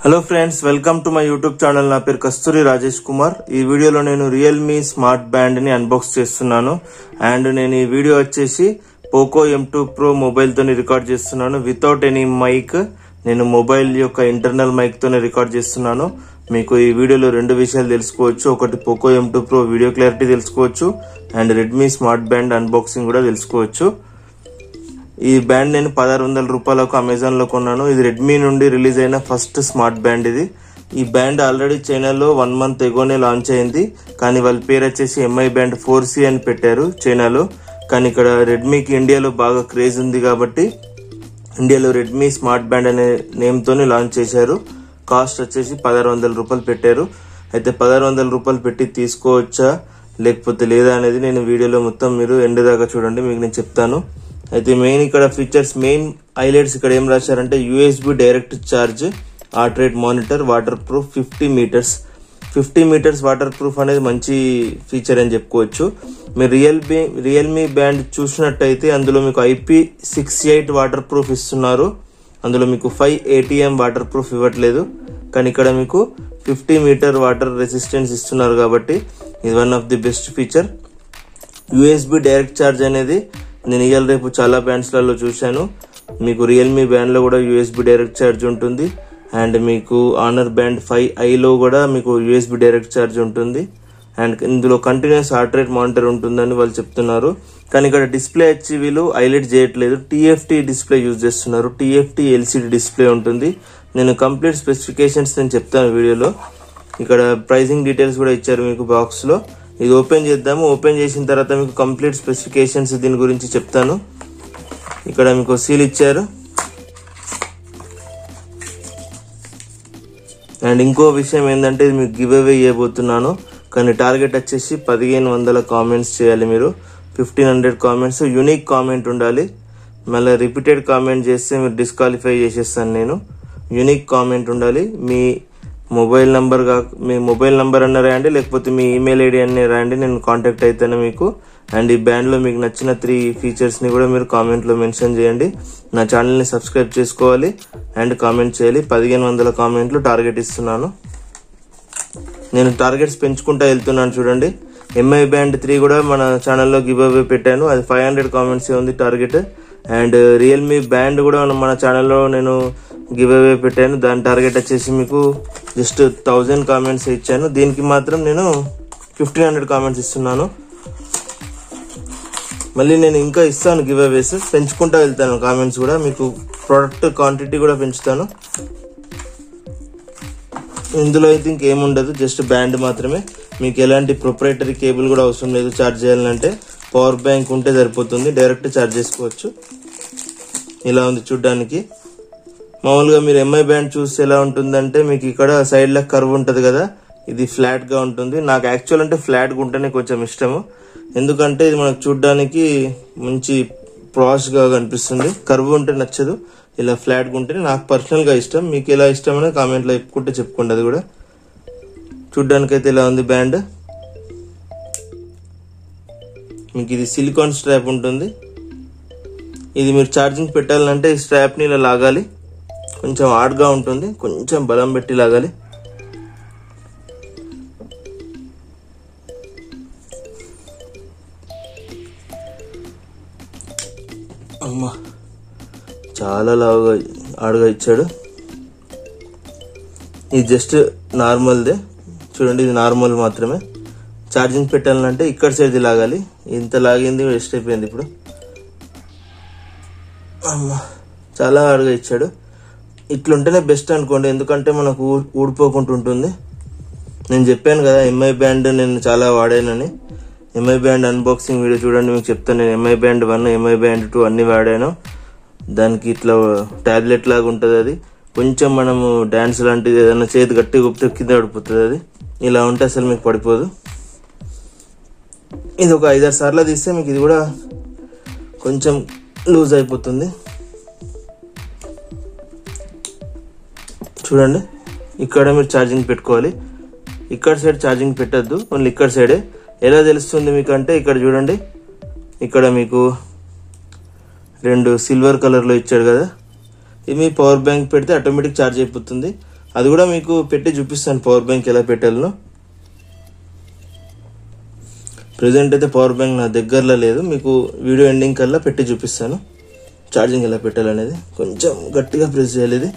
hello friends welcome to my YouTube channel నా పేరు కస్తూరి రాజేష్ కుమార్ ఈ వీడియోలో నేను రియల్మీ స్మార్ట్ బ్యాండ్ ని అన్బాక్స్ చేస్తున్నాను అండ్ నేను ఈ వీడియో వచ్చేసి Poco M two pro mobile తోని రికార్డ్ చేస్తున్నాను వితౌట్ ఎనీ మైక్ నేను మొబైల్ యొక్క ఇంటర్నల్ మైక్ తోనే రికార్డ్ చేస్తున్నాను మీకు ఈ వీడియోలో రెండు విషయాలు తెలుసుకోవచ్చు ఒకటి Poco M two pro video clarity తెలుసుకోవచ్చు and Redmi smart band unboxing కూడా తెలుసుకోవచ్చు ఈ బ్యాండ్ నేను పదహారు వందల రూపాయలకు అమెజాన్ లో కొన్నాను ఇది రెడ్మీ నుండి రిలీజ్ అయిన ఫస్ట్ స్మార్ట్ బ్యాండ్ ఇది ఈ బ్యాండ్ ఆల్రెడీ చైనాలో వన్ మంత్ ఎగోనే లాంచ్ అయింది కానీ వాళ్ళ పేరు వచ్చేసి ఎంఐ బ్యాండ్ ఫోర్ సి అని పెట్టారు చైనాలో కానీ ఇక్కడ రెడ్మీకి ఇండియాలో బాగా క్రేజ్ ఉంది కాబట్టి ఇండియాలో రెడ్మీ స్మార్ట్ బ్యాండ్ అనే నేమ్ తోని లాంచ్ చేశారు కాస్ట్ వచ్చేసి పదహారు వందల రూపాయలు పెట్టారు అయితే పదహారు వందల రూపాయలు పెట్టి తీసుకోవచ్చా లేకపోతే లేదా అనేది నేను వీడియోలో మొత్తం మీరు ఎండ్ దాకా చూడండి మీకు నేను చెప్తాను అయితే మెయిన్ ఇక్కడ ఫీచర్స్ మెయిన్ హైలైట్స్ ఇక్కడ ఏం రాశారంటే USB direct charge heart rate monitor waterproof fifty metres fifty metres waterproof అనేది మంచి ఫీచర్ అని చెప్పుకోవచ్చు మీరు రియల్మీ రియల్మీ బ్యాండ్ చూసినట్టయితే అందులో మీకు IP six eight waterproof ఇస్తున్నారు అందులో మీకు ఫైవ్ ఏటీఎం వాటర్ ప్రూఫ్ ఇవ్వట్లేదు కానీ ఇక్కడ మీకు ఫిఫ్టీ మీటర్ వాటర్ రెసిస్టెన్స్ ఇస్తున్నారు కాబట్టి ఇది one of the best feature USB direct charge అనేది నేను ఇవాళ రేపు చాలా బ్యాండ్స్లలో చూశాను మీకు రియల్మీ బ్యాండ్లో కూడా యూఎస్బి డైరెక్ట్ ఛార్జ్ ఉంటుంది అండ్ మీకు ఆనర్ బ్యాండ్ ఫైవ్ ఐలో కూడా మీకు యూఎస్బి డైరెక్ట్ ఛార్జ్ ఉంటుంది అండ్ ఇందులో కంటిన్యూస్ హార్ట్ రేట్ మానిటర్ ఉంటుందని వాళ్ళు చెప్తున్నారు కానీ ఇక్కడ డిస్ప్లే వచ్చి వీళ్ళు హైలైట్ చేయట్లేదు టీఎఫ్టీ డిస్ప్లే యూజ్ చేస్తున్నారు టీఎఫ్టీ ఎల్సిడి డిస్ప్లే ఉంటుంది నేను కంప్లీట్ స్పెసిఫికేషన్స్ నేను చెప్తాను వీడియోలో ఇక్కడ ప్రైసింగ్ డీటెయిల్స్ కూడా ఇచ్చారు మీకు బాక్స్ లో ఇది ఓపెన్ చేద్దాము ఓపెన్ చేసిన తర్వాత మీకు కంప్లీట్ స్పెసిఫికేషన్స్ దీని గురించి చెప్తాను ఇక్కడ మీకు సీల్ ఇచ్చారు అండ్ ఇంకో విషయం ఏంటంటే ఇది మీకు గివ్ అవే ఇవ్వబోతున్నాను కానీ టార్గెట్ వచ్చేసి పదిహేను వందల కామెంట్స్ చేయాలి మీరు fifteen hundred comments unique comment ఉండాలి మళ్ళీ రిపీటెడ్ కామెంట్ చేస్తే మీరు డిస్క్వాలిఫై చేసేస్తాను నేను యూనిక్ కామెంట్ ఉండాలి మీ మొబైల్ నంబర్ కా మీ మొబైల్ నంబర్ అన్న రాయండి లేకపోతే మీ ఈమెయిల్ ఐడి అన్నీ రాయండి నేను కాంటాక్ట్ అవుతాను మీకు అండ్ ఈ బ్యాండ్లో మీకు నచ్చిన త్రీ ఫీచర్స్ని కూడా మీరు కామెంట్లో మెన్షన్ చేయండి నా ఛానల్ని సబ్స్క్రైబ్ చేసుకోవాలి అండ్ కామెంట్ చేయాలి పదిహేను వందల కామెంట్లు టార్గెట్ ఇస్తున్నాను నేను టార్గెట్స్ పెంచుకుంటా వెళ్తున్నాను చూడండి ఎంఐ బ్యాండ్ త్రీ కూడా మన ఛానల్లో గివ్ అవే పెట్టాను అది ఫైవ్ హండ్రెడ్ కామెంట్స్ ఉంది టార్గెట్ అండ్ రియల్మీ బ్యాండ్ కూడా మన ఛానల్లో నేను గివ్ అవే పెట్టాను దాని టార్గెట్ వచ్చేసి మీకు జస్ట్ థౌజండ్ కామెంట్స్ ఇచ్చాను దీనికి మాత్రం నేను ఫిఫ్టీన్ హండ్రెడ్ కామెంట్స్ ఇస్తున్నాను మళ్ళీ నేను ఇంకా ఇస్తాను గివ్ అవేస్ పెంచుకుంటా వెళ్తాను కామెంట్స్ కూడా మీకు ప్రోడక్ట్ క్వాంటిటీ కూడా పెంచుతాను ఇందులో అయితే ఇంకేముండదు జస్ట్ బ్యాండ్ మాత్రమే మీకు ఎలాంటి ప్రొపరేటరీ కేబుల్ కూడా అవసరం లేదు ఛార్జ్ చేయాలంటే పవర్ బ్యాంక్ ఉంటే సరిపోతుంది డైరెక్ట్ ఛార్జ్ చేసుకోవచ్చు ఇలా ఉంది చూడ్డానికి మామూలుగా మీరు ఎంఐ బ్యాండ్ చూస్తే ఎలా ఉంటుందంటే మీకు ఇక్కడ సైడ్ లా కర్వ్ ఉంటుంది కదా ఇది ఫ్లాట్ గా ఉంటుంది నాకు యాక్చువల్ అంటే ఫ్లాట్ గా ఉంటేనే కొంచెం ఇష్టము ఎందుకంటే ఇది మనకు చూడడానికి మంచి ప్రాష్ గా కనిపిస్తుంది కర్వ్ ఉంటే నచ్చదు ఇలా ఫ్లాట్ గా ఉంటేనే నాకు పర్సనల్ గా ఇష్టం మీకు ఎలా ఇష్టం అనేది కామెంట్ లో చెప్పుకుంటే చెప్పుకోండి అది కూడా చూడ్డానికి అయితే ఇలా ఉంది బ్యాండ్ మీకు ఇది సిలికాన్ స్ట్రాప్ ఉంటుంది ఇది మీరు ఛార్జింగ్ పెట్టాలంటే ఈ స్ట్రాప్ని ఇలా లాగాలి కొంచెం హార్డ్గా ఉంటుంది కొంచెం బలం పెట్టి లాగాలి అమ్మా చాలా లావుగా ఆడుగా ఇచ్చాడు ఇది జస్ట్ నార్మల్దే చూడండి ఇది నార్మల్ మాత్రమే ఛార్జింగ్ పెట్టాలంటే ఇక్కడ సైడ్ లాగాలి ఇంత లాగింది వేస్ట్ అయిపోయింది ఇప్పుడు అమ్మా చాలా ఆడుగా ఇచ్చాడు ఇట్లుంటేనే బెస్ట్ అనుకోండి ఎందుకంటే మనకు ఊ- ఊడిపోకుండా ఉంటుంది నేను చెప్పాను కదా ఎంఐ బ్యాండ్ నేను చాలా వాడానని ఎంఐ బ్యాండ్ అన్బాక్సింగ్ వీడియో చూడండి మీకు చెప్తాను నేను MI band one MI band two అన్ని వాడాను దానికి ఇట్లా టాబ్లెట్ లాగా ఉంటుంది అది కొంచెం మనము డ్యాన్స్ లాంటిది ఏదైనా చేతి గట్టి గుప్తే కింద పడిపోతుంది అది ఇలా ఉంటే అసలు మీకు పడిపోదు ఇది ఒక ఐదారు సార్లు తీస్తే మీకు ఇది కూడా కొంచెం లూజ్ అయిపోతుంది చూడండి ఇక్కడ మీరు ఛార్జింగ్ పెట్టుకోవాలి ఇక్కడ సైడ్ ఛార్జింగ్ పెట్టద్దు ఓన్లీ ఇక్కడ సైడే ఎలా తెలుస్తుంది మీకు అంటే ఇక్కడ చూడండి ఇక్కడ మీకు రెండు సిల్వర్ కలర్లో ఇచ్చాడు కదా ఇది మీ పవర్ బ్యాంక్ పెడితే ఆటోమేటిక్ ఛార్జ్ అయిపోతుంది అది కూడా మీకు పెట్టి చూపిస్తాను పవర్ బ్యాంక్ ఎలా పెట్టాలనో ప్రజెంట్ అయితే పవర్ బ్యాంక్ నా దగ్గరలో లేదు మీకు వీడియో ఎండింగ్ కల్లా పెట్టి చూపిస్తాను ఛార్జింగ్ ఎలా పెట్టాలనేది కొంచెం గట్టిగా ప్రెస్ చేయాలి ఇది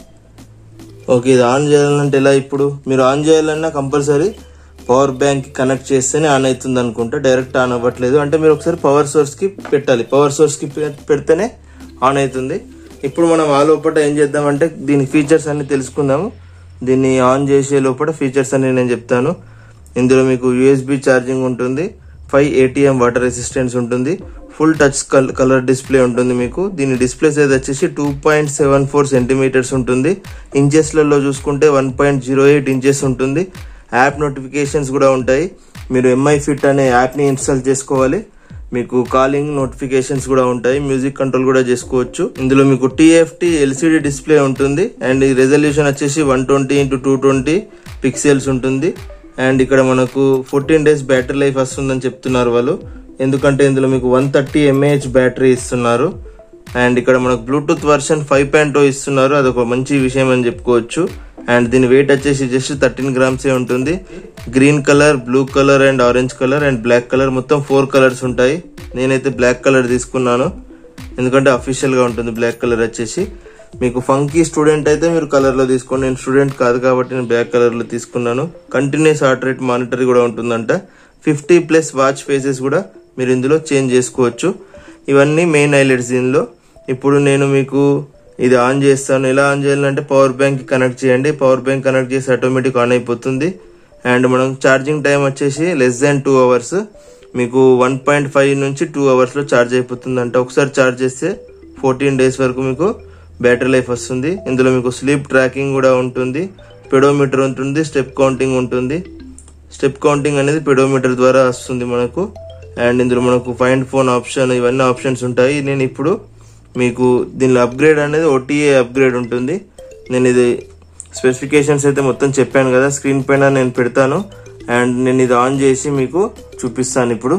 ఓకే ఇది ఆన్ చేయాలంటే ఎలా ఇప్పుడు మీరు ఆన్ చేయాలన్నా కంపల్సరీ పవర్ బ్యాంక్ కనెక్ట్ చేస్తేనే ఆన్ అవుతుంది అనుకుంటా డైరెక్ట్ ఆన్ అవ్వట్లేదు అంటే మీరు ఒకసారి పవర్ సోర్స్కి పెట్టాలి పవర్ సోర్స్కి పెడితేనే ఆన్ అవుతుంది ఇప్పుడు మనం ఆ లోపల ఏం చేద్దామంటే దీని ఫీచర్స్ అన్ని తెలుసుకుందాము దీన్ని ఆన్ చేసే లోపల ఫీచర్స్ అన్ని నేను చెప్తాను ఇందులో మీకు యూఎస్బి ఛార్జింగ్ ఉంటుంది ఫైవ్ ఏటీఎం వాటర్ రెసిస్టెన్స్ ఉంటుంది ఫుల్ టచ్ కలర్ డిస్ప్లే ఉంటుంది మీకు దీని డిస్ప్లే సైజ్ వచ్చేసి two point seven four centimetres ఉంటుంది ఇంచెస్లలో చూసుకుంటే one point zero eight inches ఉంటుంది యాప్ నోటిఫికేషన్స్ కూడా ఉంటాయి మీరు ఎంఐ ఫిట్ అనే యాప్ని ఇన్స్టాల్ చేసుకోవాలి మీకు కాలింగ్ నోటిఫికేషన్స్ కూడా ఉంటాయి మ్యూజిక్ కంట్రోల్ కూడా చేసుకోవచ్చు ఇందులో మీకు టీఎఫ్టీ ఎల్సిడి డిస్ప్లే ఉంటుంది అండ్ ఈ రెజల్యూషన్ వచ్చేసి one twenty into two twenty pixels ఉంటుంది అండ్ ఇక్కడ మనకు ఫోర్టీన్ డేస్ బ్యాటరీ లైఫ్ వస్తుందని చెప్తున్నారు వాళ్ళు ఎందుకంటే ఇందులో మీకు వన్ థర్టీ ఎంఏహెచ్ బ్యాటరీ ఇస్తున్నారు అండ్ ఇక్కడ మనకు బ్లూటూత్ వర్షన్ ఫైవ్ పాయింట్ ఇస్తున్నారు అదొక మంచి విషయం అని చెప్పుకోవచ్చు అండ్ దీని వెయిట్ వచ్చేసి జస్ట్ థర్టీన్ గ్రామ్సే ఉంటుంది green colour blue colour and orange colour and black colour మొత్తం ఫోర్ కలర్స్ ఉంటాయి నేనైతే బ్లాక్ కలర్ తీసుకున్నాను ఎందుకంటే అఫీషియల్గా ఉంటుంది బ్లాక్ కలర్ వచ్చేసి మీకు ఫంకీ స్టూడెంట్ అయితే మీరు కలర్లో తీసుకోండి నేను స్టూడెంట్ కాదు కాబట్టి నేను బ్లాక్ కలర్లో తీసుకున్నాను కంటిన్యూస్ హార్ట్ రేట్ మానిటర్ కూడా ఉంటుందంట ఫిఫ్టీ ప్లస్ వాచ్ ఫేసెస్ కూడా మీరు ఇందులో చేంజ్ చేసుకోవచ్చు ఇవన్నీ మెయిన్ హైలైట్స్ దీనిలో ఇప్పుడు నేను మీకు ఇది ఆన్ చేస్తాను ఎలా ఆన్ చేయాలంటే పవర్ బ్యాంక్ కనెక్ట్ చేయండి పవర్ బ్యాంక్ కనెక్ట్ చేసి ఆటోమేటిక్ ఆన్ అయిపోతుంది అండ్ మనం ఛార్జింగ్ టైం వచ్చేసి లెస్ దాన్ టూ అవర్స్ మీకు వన్ పాయింట్ ఫైవ్ నుంచి టూ అవర్స్లో ఛార్జ్ అయిపోతుంది అంట ఒకసారి ఛార్జ్ చేస్తే ఫోర్టీన్ డేస్ వరకు మీకు బ్యాటరీ లైఫ్ వస్తుంది ఇందులో మీకు స్లీప్ ట్రాకింగ్ కూడా ఉంటుంది పెడోమీటర్ ఉంటుంది స్టెప్ కౌంటింగ్ ఉంటుంది స్టెప్ కౌంటింగ్ అనేది పెడోమీటర్ ద్వారా వస్తుంది మనకు అండ్ ఇందులో మనకు ఫైండ్ ఫోన్ ఆప్షన్ ఇవన్నీ ఆప్షన్స్ ఉంటాయి నేను ఇప్పుడు మీకు దీనిలో అప్గ్రేడ్ అనేది ఓటీఏ అప్గ్రేడ్ ఉంటుంది నేను ఇది స్పెసిఫికేషన్స్ అయితే మొత్తం చెప్పాను కదా స్క్రీన్ పైన నేను పెడతాను అండ్ నేను ఇది ఆన్ చేసి మీకు చూపిస్తాను ఇప్పుడు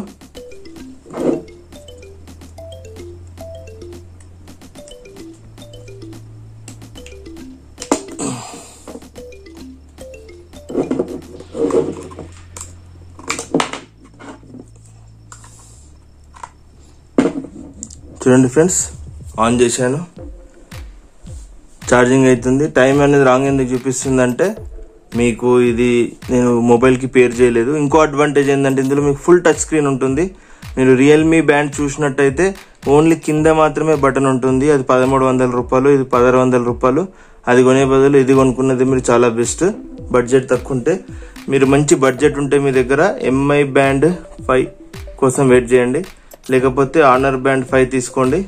చూడండి ఫ్రెండ్స్ ఆన్ చేశాను ఛార్జింగ్ అవుతుంది టైం అనేది రాంగ్ ఎందుకు చూపిస్తుంది అంటే మీకు ఇది నేను మొబైల్కి పేర్ చేయలేదు ఇంకో అడ్వాంటేజ్ ఏంటంటే ఇందులో మీకు ఫుల్ టచ్ స్క్రీన్ ఉంటుంది మీరు రియల్మీ బ్యాండ్ చూసినట్టయితే ఓన్లీ కింద మాత్రమే బటన్ ఉంటుంది అది పదమూడు వందల రూపాయలు ఇది పదహారు వందల రూపాయలు అది కొనే బదులు ఇది కొనుక్కున్నది మీరు చాలా బెస్ట్ బడ్జెట్ తక్కువ ఉంటే మీరు మంచి బడ్జెట్ ఉంటే మీ దగ్గర ఎంఐ బ్యాండ్ ఫైవ్ కోసం వెయిట్ చేయండి లేకపోతే ఆనర్ బ్యాండ్ ఫైవ్ తీసుకోండి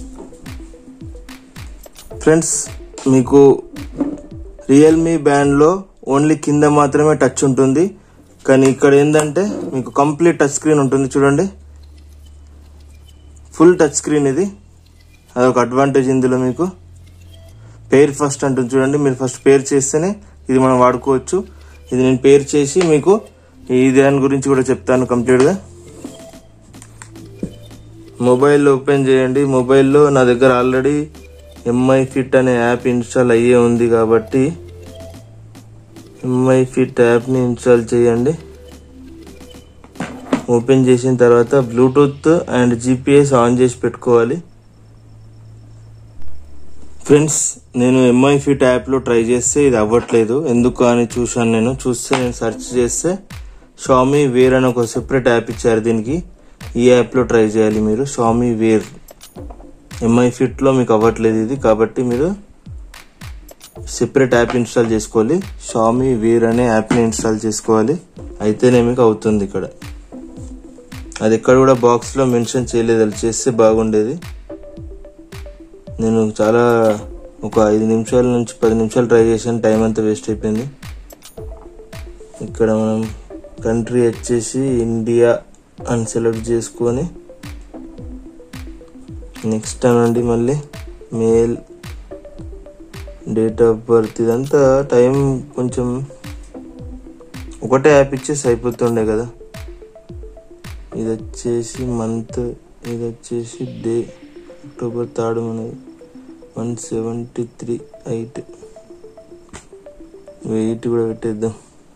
ఫ్రెండ్స్ మీకు రియల్మీ బ్యాండ్లో ఓన్లీ కింద మాత్రమే టచ్ ఉంటుంది కానీ ఇక్కడ ఏంటంటే మీకు కంప్లీట్ టచ్ స్క్రీన్ ఉంటుంది చూడండి ఫుల్ టచ్ స్క్రీన్ ఇది అదొక అడ్వాంటేజ్ ఇందులో మీకు పేర్ ఫస్ట్ అంటుంది చూడండి మీరు ఫస్ట్ పేర్ చేస్తేనే ఇది మనం వాడుకోవచ్చు ఇది నేను పేర్ చేసి మీకు ఈ దాని గురించి కూడా చెప్తాను కంప్లీట్గా మొబైల్ ఓపెన్ చేయండి మొబైల్లో నా దగ్గర ఆల్రెడీ ఎంఐ ఫిట్ అనే యాప్ ఇన్స్టాల్ అయ్యే ఉంది కాబట్టి ఎంఐ ఫిట్ యాప్ని ఇన్స్టాల్ చేయండి ఓపెన్ చేసిన తర్వాత బ్లూటూత్ అండ్ జీపీఎస్ ఆన్ చేసి పెట్టుకోవాలి ఫ్రెండ్స్ నేను ఎంఐ ఫిట్ యాప్లో ట్రై చేస్తే ఇది అవ్వట్లేదు ఎందుకు అని చూశాను నేను చూస్తే నేను సెర్చ్ చేస్తే షామీ వేర్ అని ఒక సెపరేట్ యాప్ ఇచ్చారు దీనికి ఈ యాప్లో ట్రై చేయాలి మీరు షామీ వేర్ ఎంఐ ఫిట్లో మీకు అవ్వట్లేదు ఇది కాబట్టి మీరు సెపరేట్ యాప్ ఇన్స్టాల్ చేసుకోవాలి షామీ వేర్ అనే యాప్ని ఇన్స్టాల్ చేసుకోవాలి అయితేనే మీకు అవుతుంది ఇక్కడ అది ఎక్కడ కూడా బాక్స్లో మెన్షన్ చేయలేదు అది చేస్తే బాగుండేది నేను చాలా ఒక ఐదు నిమిషాల నుంచి పది నిమిషాలు ట్రై చేశాను టైం అంతా వేస్ట్ అయిపోయింది ఇక్కడ మనం కంట్రీ వచ్చేసి ఇండియా అని సెలెక్ట్ చేసుకొని నెక్స్ట్ అనండి మళ్ళీ మేల్ డేట్ ఆఫ్ బర్త్ ఇదంతా టైం కొంచెం ఒకటే యాప్ ఇచ్చేసి అయిపోతుండే కదా ఇది వచ్చేసి మంత్ ఇది వచ్చేసి డే అక్టోబర్ థర్డ్ మనది one seventy three eight weight కూడా పెట్టేద్దాం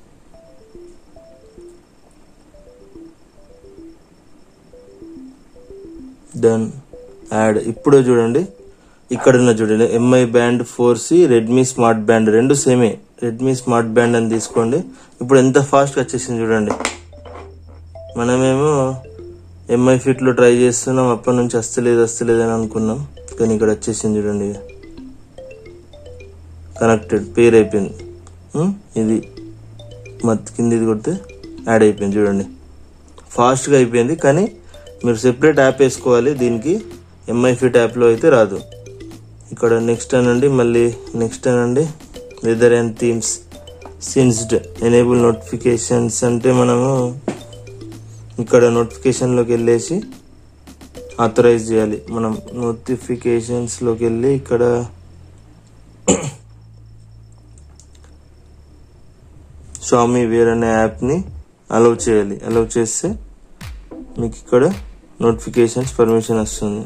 డన్ యాడ్ ఇప్పుడే చూడండి ఇక్కడ ఉన్న చూడండి MI band four C Redmi smart band రెండు సేమే రెడ్మీ స్మార్ట్ బ్యాండ్ అని తీసుకోండి ఇప్పుడు ఎంత ఫాస్ట్గా వచ్చేసింది చూడండి మనమేమో ఎంఐ ఫిట్లో ట్రై చేస్తున్నాం అప్పటి నుంచి వస్తలేదు వస్తలేదు అని అనుకున్నాం కానీ ఇక్కడ వచ్చేసింది చూడండి ఇక కనెక్టెడ్ పేర్ అయిపోయింది ఉమ్, ఇది మత్ కింద ఇది కొడితే యాడ్ అయిపోయింది చూడండి ఫాస్ట్గా అయిపోయింది కానీ మీరు సెపరేట్ యాప్ వేసుకోవాలి దీనికి ఎంఐ ఫిట్ యాప్లో అయితే రాదు ఇక్కడ నెక్స్ట్ అనండి మళ్ళీ నెక్స్ట్ అనండి weather and themes synced enable notifications అంటే మనము ఇక్కడ నోటిఫికేషన్లోకి వెళ్ళేసి ఆథరైజ్ చేయాలి మనం నోటిఫికేషన్స్లోకి వెళ్ళి ఇక్కడ స్వామి వేర్ అనే యాప్ని అలౌ చేయాలి అలౌ చేస్తే మీకు ఇక్కడ నోటిఫికేషన్స్ పర్మిషన్ వస్తుంది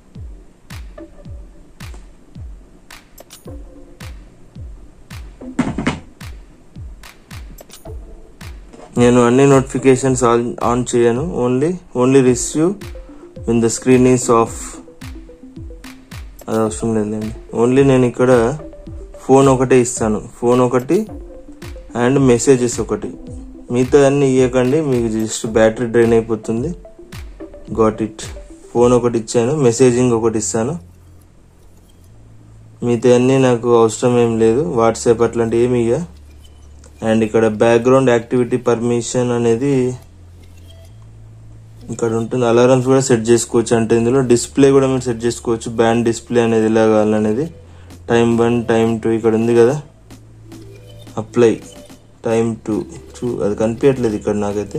నేను అన్ని నోటిఫికేషన్స్ ఆన్ ఆన్ చేయను only only receive when the screen is off అది అవసరం లేదండి ఓన్లీ నేను ఇక్కడ ఫోన్ ఒకటే ఇస్తాను ఫోన్ ఒకటి అండ్ మెసేజెస్ ఒకటి మిగతా అన్ని ఇవ్వకండి మీకు జస్ట్ బ్యాటరీ డ్రైన్ అయిపోతుంది గాట్ ఇట్ ఫోన్ ఒకటి ఇచ్చాను మెసేజింగ్ ఒకటి ఇస్తాను మిగతా అన్నీ నాకు అవసరం ఏం లేదు వాట్సాప్ అట్లాంటి ఏమి ఇక అండ్ ఇక్కడ బ్యాక్గ్రౌండ్ యాక్టివిటీ పర్మిషన్ అనేది ఇక్కడ ఉంటుంది అలారమ్స్ కూడా సెట్ చేసుకోవచ్చు అంటే ఇందులో డిస్ప్లే కూడా మీరు సెట్ చేసుకోవచ్చు బ్యాండ్ డిస్ప్లే అనేది ఎలా కావాలనేది టైం వన్ టైం టూ ఇక్కడ ఉంది కదా అప్లై టైం టూ చూ అది కనిపించట్లేదు ఇక్కడ నాకైతే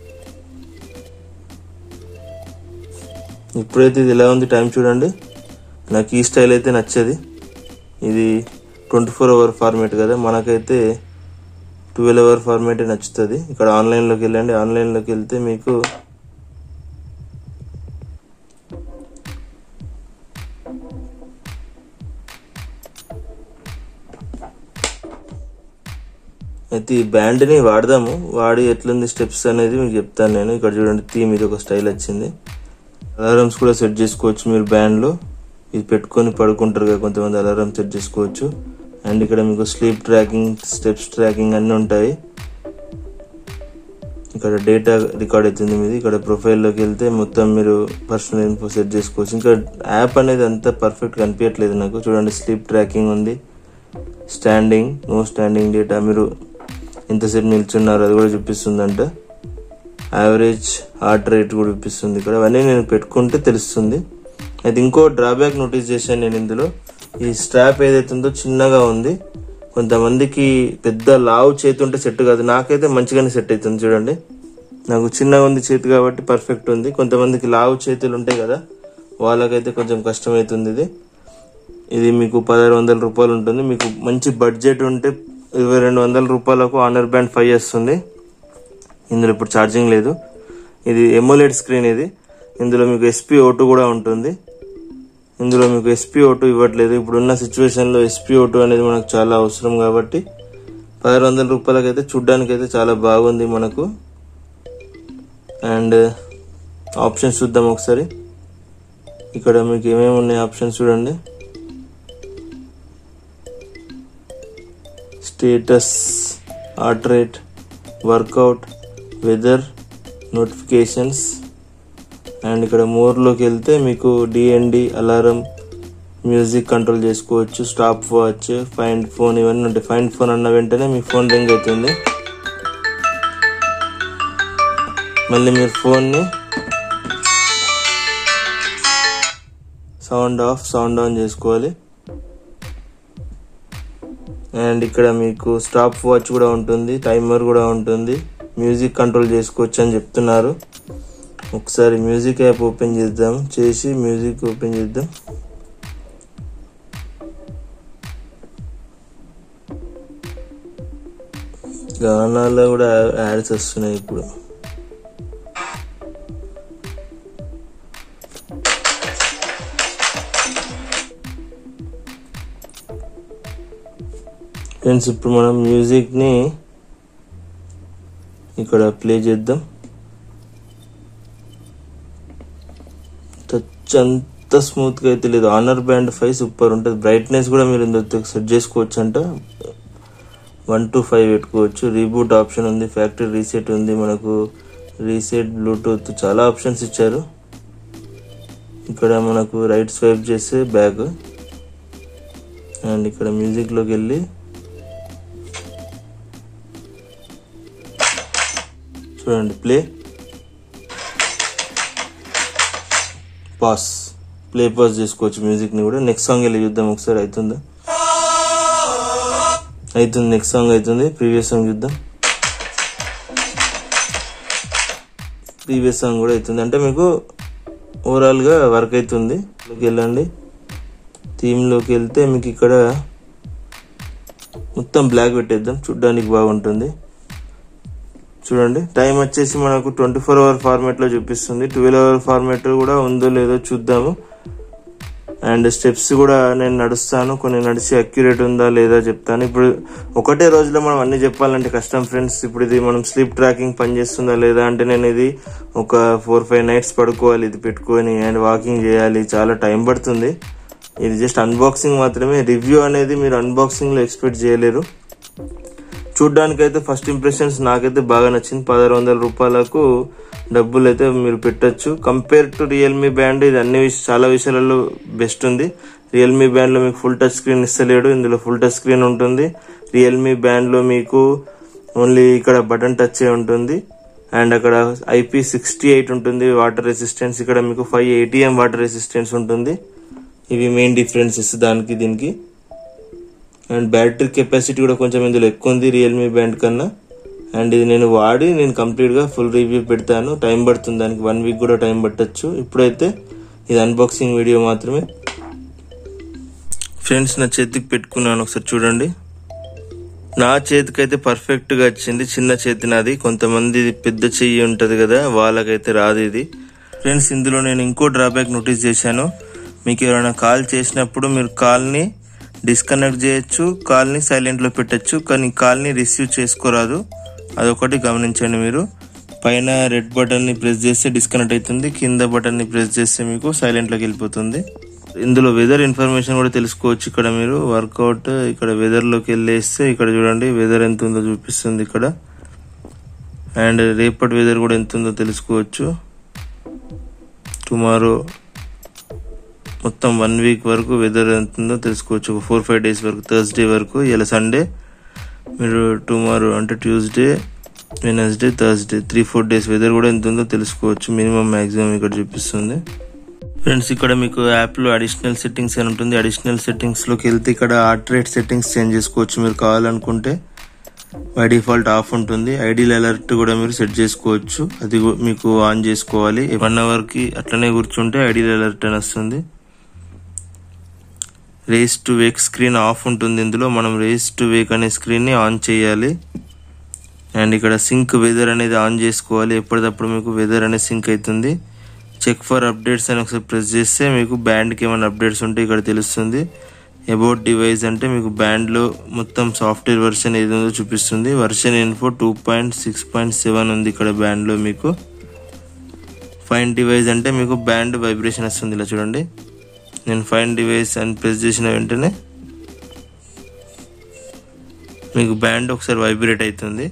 ఇప్పుడైతే ఇది ఎలా ఉంది టైం చూడండి నాకు ఈ స్టైల్ అయితే నచ్చది ఇది ట్వంటీ ఫోర్ అవర్ ఫార్మేట్ కదా మనకైతే ట్వెల్వ్ అవర్ ఫార్మేటే నచ్చుతుంది ఇక్కడ ఆన్లైన్లోకి వెళ్ళండి ఆన్లైన్లోకి వెళ్తే మీకు అయితే ఈ బ్యాండ్ని వాడదాము వాడి ఎట్లుంది స్టెప్స్ అనేది మీకు చెప్తాను నేను ఇక్కడ చూడండి థీమ్ ఇది ఒక స్టైల్ వచ్చింది అలారమ్స్ కూడా సెట్ చేసుకోవచ్చు మీరు బ్యాండ్లో ఇది పెట్టుకొని పడుకుంటారు కదా కొంతమంది అలారం సెట్ చేసుకోవచ్చు అండ్ ఇక్కడ మీకు స్లీప్ ట్రాకింగ్ స్టెప్స్ ట్రాకింగ్ అన్నీ ఉంటాయి ఇక్కడ డేటా రికార్డ్ అవుతుంది మీది ఇక్కడ ప్రొఫైల్లోకి వెళ్తే మొత్తం మీరు పర్సనల్ ఇన్ఫో సెట్ చేసుకోవచ్చు ఇంకా యాప్ అనేది అంత పర్ఫెక్ట్ కనిపించట్లేదు నాకు చూడండి స్లీప్ ట్రాకింగ్ ఉంది స్టాండింగ్ నో స్టాండింగ్ డేటా మీరు ఎంతసేపు నిల్చున్నారు అది కూడా చూపిస్తుందంట యావరేజ్ హార్ట్ రేట్ కూడా చూపిస్తుంది ఇక్కడ అవన్నీ నేను పెట్టుకుంటే తెలుస్తుంది అయితే ఇంకో డ్రాబ్యాక్ నోటీస్ చేశాను నేను ఇందులో ఈ స్ట్రాప్ ఏదైతే ఉందో చిన్నగా ఉంది కొంతమందికి పెద్ద లావు చేతి ఉంటే సెట్ కాదు నాకైతే మంచిగానే సెట్ అవుతుంది చూడండి నాకు చిన్నగా ఉంది చేతి కాబట్టి పర్ఫెక్ట్ ఉంది కొంతమందికి లావు చేతులు ఉంటాయి కదా వాళ్ళకైతే కొంచెం కష్టమవుతుంది ఇది ఇది మీకు పదహారు వందల రూపాయలు ఉంటుంది మీకు మంచి బడ్జెట్ ఉంటే ఇరవై రెండు వందల రూపాయలకు ఆనర్ బ్యాండ్ ఫైవ్ వస్తుంది ఇందులో ఇప్పుడు ఛార్జింగ్ లేదు ఇది ఎమోలెడ్ స్క్రీన్ ఇది ఇందులో మీకు ఎస్పీ ఓటు కూడా ఉంటుంది ఇందులో మీకు ఎస్పీ ఓటు ఇవ్వట్లేదు ఇప్పుడున్న సిచ్యువేషన్లో ఎస్పీ ఓటు అనేది మనకు చాలా అవసరం కాబట్టి పదహారు వందల రూపాయలకైతే చూడ్డానికి అయితే చాలా బాగుంది మనకు అండ్ ఆప్షన్స్ చూద్దాం ఒకసారి ఇక్కడ మీకు ఏమేమి ఉన్నాయి ఆప్షన్స్ చూడండి status heart rate workout weather notifications and ఇక్కడ మోర్లోకి వెళ్తే మీకు డిఎన్డి అలారం మ్యూజిక్ కంట్రోల్ చేసుకోవచ్చు స్టాప్ వాచ్ ఫైండ్ ఫోన్ ఇవన్నీ ఉంటాయి ఫైండ్ ఫోన్ అన్న వెంటనే మీ ఫోన్ రింగ్ అవుతుంది మళ్ళీ మీరు ఫోన్ని సౌండ్ ఆఫ్ సౌండ్ ఆన్ చేసుకోవాలి అండ్ ఇక్కడ మీకు స్టాప్ వాచ్ కూడా ఉంటుంది టైమర్ కూడా ఉంటుంది మ్యూజిక్ కంట్రోల్ చేసుకోవచ్చు అని చెప్తున్నారు ఒకసారి మ్యూజిక్ యాప్ ఓపెన్ చేద్దాం చేసి మ్యూజిక్ ఓపెన్ చేద్దాం గానాల్లో కూడా యాడ్స్ వస్తున్నాయి ఇప్పుడు ఫ్రెండ్స్ ఇప్పుడు మనం మ్యూజిక్ని ఇక్కడ ప్లే చేద్దాం టచ్ అంత స్మూత్గా అయితే లేదు ఆనర్ బ్యాండ్ ఫైవ్ సూపర్ ఉంటుంది బ్రైట్నెస్ కూడా మీరు ఇందులో సెట్ చేసుకోవచ్చు అంట వన్ టు ఫైవ్ పెట్టుకోవచ్చు రీబూట్ ఆప్షన్ ఉంది ఫ్యాక్టరీ రీసెట్ ఉంది మనకు రీసెట్ బ్లూటూత్ చాలా ఆప్షన్స్ ఇచ్చారు ఇక్కడ మనకు రైట్ స్వైప్ చేస్తే బ్యాగ్ అండ్ ఇక్కడ మ్యూజిక్లోకి వెళ్ళి చూడండి ప్లే పాస్ ప్లే పాస్ చేసుకోవచ్చు మ్యూజిక్ని కూడా నెక్స్ట్ సాంగ్ వెళ్ళి చూద్దాం ఒకసారి అవుతుందా అవుతుంది నెక్స్ట్ సాంగ్ అవుతుంది ప్రీవియస్ సాంగ్ చూద్దాం ప్రీవియస్ సాంగ్ కూడా అవుతుంది అంటే మీకు ఓవరాల్గా వర్క్ అవుతుంది లోకి వెళ్ళండి థీమ్లోకి వెళ్తే మీకు ఇక్కడ మొత్తం బ్లాక్ పెట్టేద్దాం చూడ్డానికి బాగుంటుంది చూడండి టైం వచ్చేసి మనకు ట్వంటీ ఫోర్ అవర్ ఫార్మేట్లో చూపిస్తుంది ట్వెల్వ్ అవర్ ఫార్మేట్ కూడా ఉందో లేదో చూద్దాము అండ్ స్టెప్స్ కూడా నేను నడుస్తాను కొన్ని నడిచి అక్యురేట్ ఉందా లేదా చెప్తాను ఇప్పుడు ఒకటే రోజులో మనం అన్ని చెప్పాలంటే కష్టం ఫ్రెండ్స్ ఇప్పుడు ఇది మనం స్లీప్ ట్రాకింగ్ పనిచేస్తుందా లేదా అంటే నేను ఇది ఒక ఫోర్ ఫైవ్ నైట్స్ పడుకోవాలి ఇది పెట్టుకొని అండ్ వాకింగ్ చేయాలి చాలా టైం పడుతుంది ఇది జస్ట్ అన్బాక్సింగ్ మాత్రమే రివ్యూ అనేది మీరు అన్బాక్సింగ్లో ఎక్స్పెక్ట్ చేయలేరు చూడ్డానికి అయితే ఫస్ట్ ఇంప్రెషన్స్ నాకైతే బాగా నచ్చింది పదహారు వందల రూపాయలకు డబ్బులు అయితే మీరు పెట్టొచ్చు కంపేర్ టు రియల్మీ బ్యాండ్ ఇది అన్ని విష- చాలా విషయాలలో బెస్ట్ ఉంది రియల్మీ బ్యాండ్లో మీకు ఫుల్ టచ్ స్క్రీన్ ఇస్తలేడు ఇందులో ఫుల్ టచ్ స్క్రీన్ ఉంటుంది రియల్మీ బ్యాండ్లో మీకు ఓన్లీ ఇక్కడ బటన్ టచ్ ఉంటుంది అండ్ అక్కడ ఐపీ సిక్స్టీ ఎయిట్ ఉంటుంది వాటర్ రెసిస్టెన్స్ ఇక్కడ మీకు ఫైవ్ ఏటీఎం వాటర్ రెసిస్టెన్స్ ఉంటుంది ఇవి మెయిన్ డిఫరెన్సెస్ దానికి దీనికి అండ్ బ్యాటరీ కెపాసిటీ కూడా కొంచెం ఇందులో ఎక్కువ ఉంది రియల్మీ బ్యాండ్ కన్నా అండ్ ఇది నేను వాడి నేను కంప్లీట్గా ఫుల్ రివ్యూ పెడతాను టైం పడుతుంది దానికి వన్ వీక్ కూడా టైం పట్టచ్చు ఇప్పుడైతే ఇది అన్బాక్సింగ్ వీడియో మాత్రమే ఫ్రెండ్స్ నా చేతికి పెట్టుకున్నాను ఒకసారి చూడండి నా చేతికైతే పర్ఫెక్ట్గా వచ్చింది చిన్న చేతి నాది కొంతమంది పెద్ద చెయ్యి ఉంటుంది కదా వాళ్ళకైతే రాదు ఇది ఫ్రెండ్స్ ఇందులో నేను ఇంకో డ్రాబ్యాక్ నోటీస్ చేశాను మీకు ఎవరైనా కాల్ చేసినప్పుడు మీరు కాల్ని డిస్కనెక్ట్ చేయొచ్చు కాల్ని సైలెంట్లో పెట్టచ్చు కానీ కాల్ని రిసీవ్ చేసుకోరాదు అదొకటి గమనించండి మీరు పైన రెడ్ బటన్ని ప్రెస్ చేస్తే డిస్కనెక్ట్ అవుతుంది కింద బటన్ని ప్రెస్ చేస్తే మీకు సైలెంట్లోకి వెళ్ళిపోతుంది ఇందులో వెదర్ ఇన్ఫర్మేషన్ కూడా తెలుసుకోవచ్చు ఇక్కడ మీరు వర్కౌట్ ఇక్కడ వెదర్లోకి వెళ్ళేస్తే ఇక్కడ చూడండి వెదర్ ఎంత ఉందో చూపిస్తుంది ఇక్కడ అండ్ రేపటి వెదర్ కూడా ఎంత ఉందో తెలుసుకోవచ్చు టుమారో మొత్తం వన్ వీక్ వరకు వెదర్ ఎంత ఉందో తెలుసుకోవచ్చు ఒక ఫోర్ ఫైవ్ డేస్ వరకు థర్స్డే వరకు ఇలా సండే మీరు టుమారో అంటే Tuesday Wednesday Thursday three four days weather కూడా ఎంత ఉందో తెలుసుకోవచ్చు మినిమం మ్యాక్సిమం ఇక్కడ చూపిస్తుంది ఫ్రెండ్స్ ఇక్కడ మీకు యాప్లో అడిషనల్ సెట్టింగ్స్ అని ఉంటుంది అడిషనల్ సెట్టింగ్స్లోకి వెళ్తే ఇక్కడ హార్ట్ రేట్ సెట్టింగ్స్ చేంజ్ చేసుకోవచ్చు మీరు కావాలనుకుంటే బై డిఫాల్ట్ ఆఫ్ ఉంటుంది ఐడియల్ అలర్ట్ కూడా మీరు సెట్ చేసుకోవచ్చు అది గు- మీకు ఆన్ చేసుకోవాలి వన్ అవర్కి అట్లనే కూర్చుంటే ఐడియల్ అలర్ట్ అని వస్తుంది raise to wake screen off ఉంటుంది ఇందులో మనం రేస్ టు వేక్ అనే స్క్రీన్ని ఆన్ చేయాలి అండ్ ఇక్కడ సింక్ వెదర్ అనేది ఆన్ చేసుకోవాలి ఎప్పటికప్పుడు మీకు వెదర్ అనేది సింక్ అవుతుంది చెక్ ఫర్ అప్డేట్స్ అని ఒకసారి ప్రెస్ చేస్తే మీకు బ్యాండ్కి ఏమైనా అప్డేట్స్ ఉంటే ఇక్కడ తెలుస్తుంది అబౌట్ డివైస్ అంటే మీకు బ్యాండ్లో మొత్తం సాఫ్ట్వేర్ వర్షన్ ఏది ఉందో చూపిస్తుంది version info two point six point seven ఉంది ఇక్కడ బ్యాండ్లో మీకు ఫైన్ డివైస్ అంటే మీకు బ్యాండ్ వైబ్రేషన్ వస్తుంది ఇలా చూడండి నేను ఫైన్ డివైస్ అని ప్రెస్ చేసిన వెంటనే మీకు బ్యాండ్ ఒకసారి వైబ్రేట్ అవుతుంది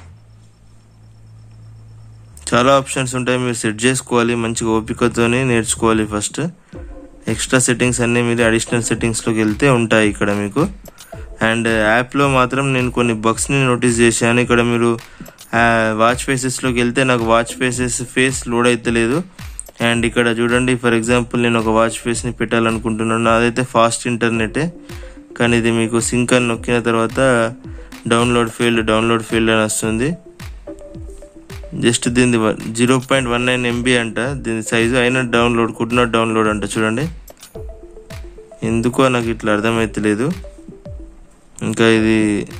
చాలా ఆప్షన్స్ ఉంటాయి మీరు సెట్ చేసుకోవాలి మంచిగా ఓపికతోనే నేర్చుకోవాలి ఫస్ట్ ఎక్స్ట్రా సెట్టింగ్స్ అన్నీ మీరు అడిషనల్ సెట్టింగ్స్లోకి వెళ్తే ఉంటాయి ఇక్కడ మీకు అండ్ యాప్లో మాత్రం నేను కొన్ని బగ్స్ని నోటీస్ చేశాను ఇక్కడ మీరు వాచ్ ఫేసెస్లోకి వెళ్తే నాకు వాచ్ ఫేసెస్ ఫేస్ లోడ్ అయితే లేదు అండ్ ఇక్కడ చూడండి ఫర్ ఎగ్జాంపుల్ నేను ఒక వాచ్ ఫేస్ని పెట్టాలనుకుంటున్నాను అదైతే ఫాస్ట్ ఇంటర్నెటే కానీ ఇది మీకు సింక్ అని నొక్కిన తర్వాత డౌన్లోడ్ ఫీల్డ్ డౌన్లోడ్ ఫీల్డ్ అని వస్తుంది జస్ట్ దీని zero point one nine MB అంట దీని సైజు అయినా డౌన్లోడ్ కుడ్ నాట్ డౌన్లోడ్ అంట చూడండి ఎందుకో నాకు ఇట్లా అర్థమవుతలేదు ఇంకా ఇది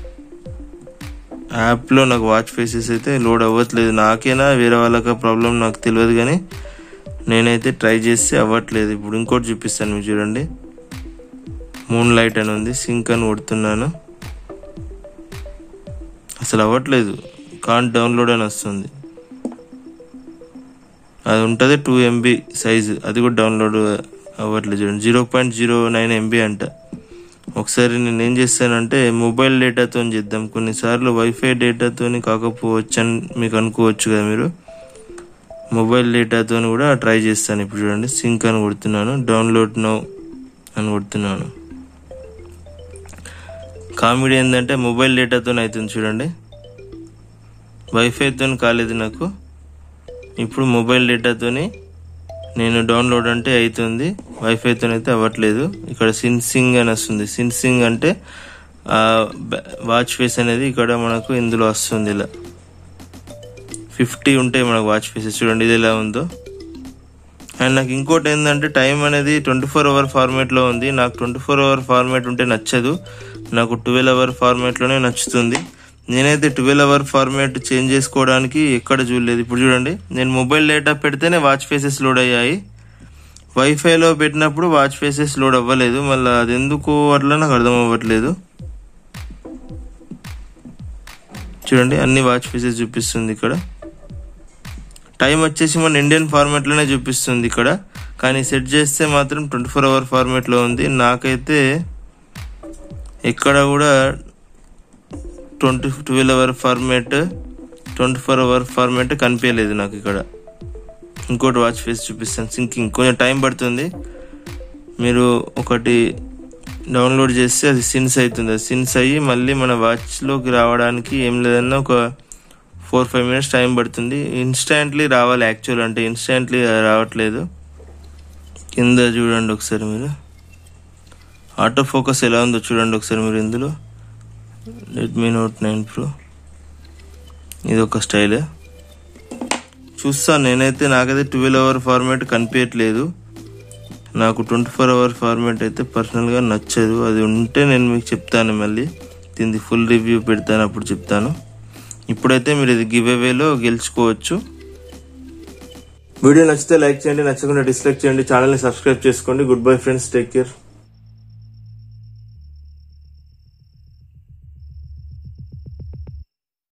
యాప్లో నాకు వాచ్ ఫేసెస్ అయితే లోడ్ అవ్వట్లేదు నాకేనా వేరే వాళ్ళకి ప్రాబ్లం నాకు తెలియదు కానీ నేనైతే ట్రై చేస్తే అవ్వట్లేదు ఇప్పుడు ఇంకోటి చూపిస్తాను మీకు చూడండి మూన్ లైట్ అని ఉంది సింక్ అని కొడుతున్నాను అసలు అవ్వట్లేదు కాంట్ డౌన్లోడ్ అని వస్తుంది అది ఉంటుంది టూ ఎంబీ సైజు అది కూడా డౌన్లోడ్ అవ్వట్లేదు చూడండి zero point zero nine MB అంట ఒకసారి నేను ఏం చేస్తానంటే మొబైల్ డేటాతో చేద్దాం కొన్నిసార్లు వైఫై డేటాతో కాకపోవచ్చు అని మీకు అనుకోవచ్చు కదా మీరు మొబైల్ డేటాతో కూడా ట్రై చేస్తాను ఇప్పుడు చూడండి సింక్ అని కొడుతున్నాను డౌన్లోడ్ నౌ అని కొడుతున్నాను కామెడీ ఏంటంటే మొబైల్ డేటాతో అవుతుంది చూడండి వైఫైతో కాలేదు నాకు ఇప్పుడు మొబైల్ డేటాతోని నేను డౌన్లోడ్ అంటే అవుతుంది వైఫైతో అయితే అవ్వట్లేదు ఇక్కడ సిన్సింగ్ అని వస్తుంది సిన్సింగ్ అంటే ఆ బ- వాచ్ ఫేస్ అనేది ఇక్కడ మనకు ఇందులో వస్తుంది ఇలా ఫిఫ్టీ ఉంటాయి మనకు వాచ్ ఫేసెస్ చూడండి ఇది ఎలా ఉందో అండ్ నాకు ఇంకోటి ఏంటంటే టైం అనేది ట్వంటీ ఫోర్ అవర్ ఫార్మేట్లో ఉంది నాకు ట్వంటీ ఫోర్ అవర్ ఫార్మేట్ ఉంటే నచ్చదు నాకు ట్వెల్వ్ అవర్ ఫార్మేట్లోనే నచ్చుతుంది నేనైతే ట్వెల్వ్ అవర్ ఫార్మేట్ చేంజ్ చేసుకోవడానికి ఎక్కడ చూడలేదు ఇప్పుడు చూడండి నేను మొబైల్ డేటా పెడితేనే వాచ్ ఫేసెస్ లోడ్ అయ్యాయి వైఫైలో పెట్టినప్పుడు వాచ్ ఫేసెస్ లోడ్ అవ్వలేదు మళ్ళీ అది ఎందుకు అట్లా నాకు అర్థం అవ్వట్లేదు చూడండి అన్ని వాచ్ ఫేసెస్ చూపిస్తుంది ఇక్కడ టైం వచ్చేసి మన ఇండియన్ ఫార్మాట్లోనే చూపిస్తుంది ఇక్కడ కానీ సెట్ చేస్తే మాత్రం ట్వంటీ ఫోర్ అవర్ ఫార్మాట్లో ఉంది నాకైతే ఎక్కడ కూడా twenty twelve hour format twenty four hour format కనిపించలేదు నాకు ఇక్కడ ఇంకోటి వాచ్ ఫేస్ చూపిస్తాను సింకింగ్ కొంచెం టైం పడుతుంది మీరు ఒకటి డౌన్లోడ్ చేస్తే అది సిన్స్ అవుతుంది అది సిన్స్ అయ్యి మళ్ళీ మన వాచ్లోకి రావడానికి ఏం లేదన్నా ఒక ఫోర్ ఫైవ్ మినిట్స్ టైం పడుతుంది ఇన్స్టాంట్లీ రావాలి యాక్చువల్ అంటే ఇన్స్టాంట్లీ రావట్లేదు కింద చూడండి ఒకసారి మీరు ఆటో ఫోకస్ ఎలా ఉందో చూడండి ఒకసారి మీరు ఇందులో రెడ్మీ నోట్ నైన్ ప్రో ఇది ఒక స్టైల్ చూస్తాను నేనైతే నాకైతే ట్వెల్వ్ అవర్ ఫార్మాట్ కనిపించట్లేదు నాకు ట్వంటీ ఫోర్ అవర్ ఫార్మాట్ అయితే పర్సనల్గా నచ్చదు అది ఉంటే నేను మీకు చెప్తాను మళ్ళీ దీనికి ఫుల్ రివ్యూ పెడతాను అప్పుడు చెప్తాను ఇప్పుడైతే మీరు ఇది గివ్ అవేలో గెలుచుకోవచ్చు వీడియో నచ్చితే లైక్ చేయండి నచ్చకుండా డిస్లైక్ చేయండి ఛానల్ని సబ్స్క్రైబ్ చేసుకోండి good bye friends take care